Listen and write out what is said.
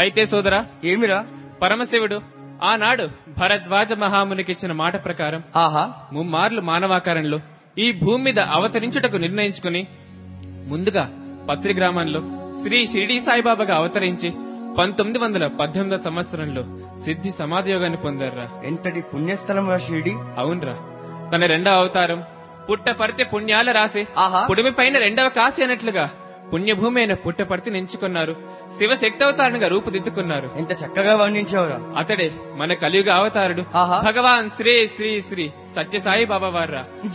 అయితే సోదరా ఏమిరా పరమశివుడు ఆనాడు భరద్వాజ మహామునికిచ్చిన మాట ప్రకారం ఆహా ముమ్మార్లు మానవాకారంలో ఈ భూమి మీద అవతరించుటకు నిర్ణయించుకుని ముందుగా పత్రి గ్రామంలో శ్రీ షిరిడి సాయిబాబాగా అవతరించి పంతొమ్మిది వందల పద్దెనిమిదో సంవత్సరంలో సిద్ధి సమాధి యోగాన్ని పొందారురా ఎంతటి పుణ్యస్థలం రా షిరిడి అవునరా తన రెండవ అవతారం పుట్టపర్తి పుణ్యాల రాసి ఆహా. పుడిమి పైన రెండవ కాశీ అన్నట్లుగా పుణ్యభూమి అయిన పుట్టపర్తిని ఎంచుకున్నారు శివశక్తి అవతారణగా రూపుదిద్దుకున్నారు ఎంత చక్కగా వర్ణించావురా అతడే మన కలియుగ అవతారుడు ఆహా. భగవాన్ శ్రీ శ్రీ శ్రీ సత్యసాయి బాబా వారా